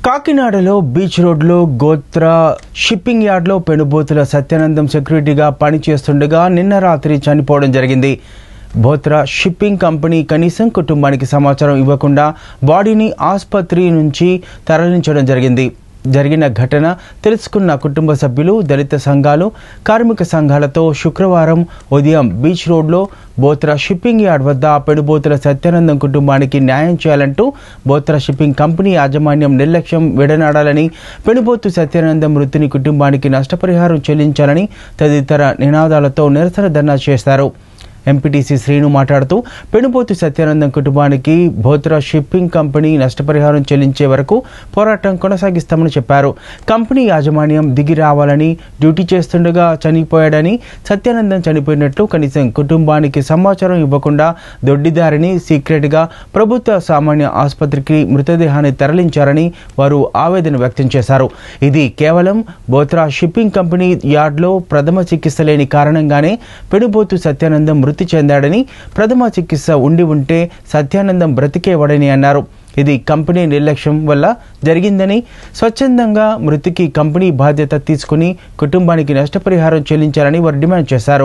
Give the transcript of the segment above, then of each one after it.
కాకినాడలో బీచ్ రోడ్లో గోత్ర షిప్పింగ్ యార్డ్లో పెనుబోతుల సత్యానందం సెక్యూరిటీగా పనిచేస్తుండగా నిన్న రాత్రి చనిపోవడం జరిగింది బోత్రా షిప్పింగ్ కంపెనీ కనీసం కుటుంబానికి సమాచారం ఇవ్వకుండా బాడీని ఆసుపత్రి నుంచి తరలించడం జరిగింది జరిగిన ఘటన తెలుసుకున్న కుటుంబ సభ్యులు దళిత సంఘాలు కార్మిక సంఘాలతో శుక్రవారం ఉదయం బీచ్ రోడ్లో బోత్రా షిప్పింగ్ యార్డ్ వద్ద పెనుబోతుల సత్యానందం కుటుంబానికి న్యాయం చేయాలంటూ బోత్రా షిప్పింగ్ కంపెనీ యాజమాన్యం నిర్లక్ష్యం విడనాడాలని పెనుబోతు సత్యానందం మృతిని కుటుంబానికి నష్టపరిహారం చెల్లించాలని తదితర నినాదాలతో నిరసన ధర్నా చేశారు ఎంపీటీసీ శ్రీను మాట్లాడుతూ పెనుబోతు సత్యానందం కుటుంబానికి భోత్రా షిప్పింగ్ కంపెనీ నష్టపరిహారం చెల్లించే వరకు పోరాటం కొనసాగిస్తామని చెప్పారు కంపెనీ యాజమాన్యం దిగి రావాలని డ్యూటీ చేస్తుండగా చనిపోయాడని సత్యానందం చనిపోయినట్లు కనీసం కుటుంబానికి సమాచారం ఇవ్వకుండా దొడ్డిదారిని సీక్రెట్గా ప్రభుత్వ సామాన్య ఆసుపత్రికి మృతదేహాన్ని తరలించారని వారు ఆవేదన వ్యక్తం చేశారు ఇది కేవలం బోత్రా షిప్పింగ్ కంపెనీ యార్డ్లో ప్రథమ చికిత్స లేని కారణంగానే పెనుబోతు సత్యానందం మృతి చెందాడని ప్రథమ చికిత్స ఉండి ఉంటే సత్యానందం బ్రతికేవాడని అన్నారు ఇది కంపెనీ నిర్లక్ష్యం వల్ల జరిగిందని స్వచ్ఛందంగా మృతికి కంపెనీ బాధ్యత తీసుకుని కుటుంబానికి నష్టపరిహారం చెల్లించాలని వారు డిమాండ్ చేశారు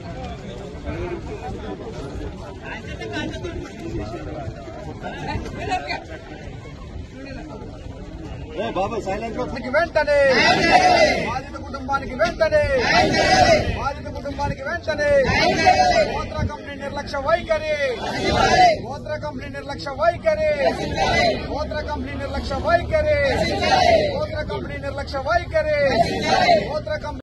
కుటుంబానికి వెంటనే బాధిత కుటుంబానికి వెంటనే బాధిత కుటుంబానికి వెంటనే గోత్ర కంపెనీ నిర్లక్ష్య వైఖరి గోత్ర కంపెనీ నిర్లక్ష్య వైఖరి గోత్ర కంపెనీ నిర్లక్ష్య వైఖరి గోత్ర కంపెనీ నిర్లక్ష్య వైఖరి గోత్ర కంపెనీ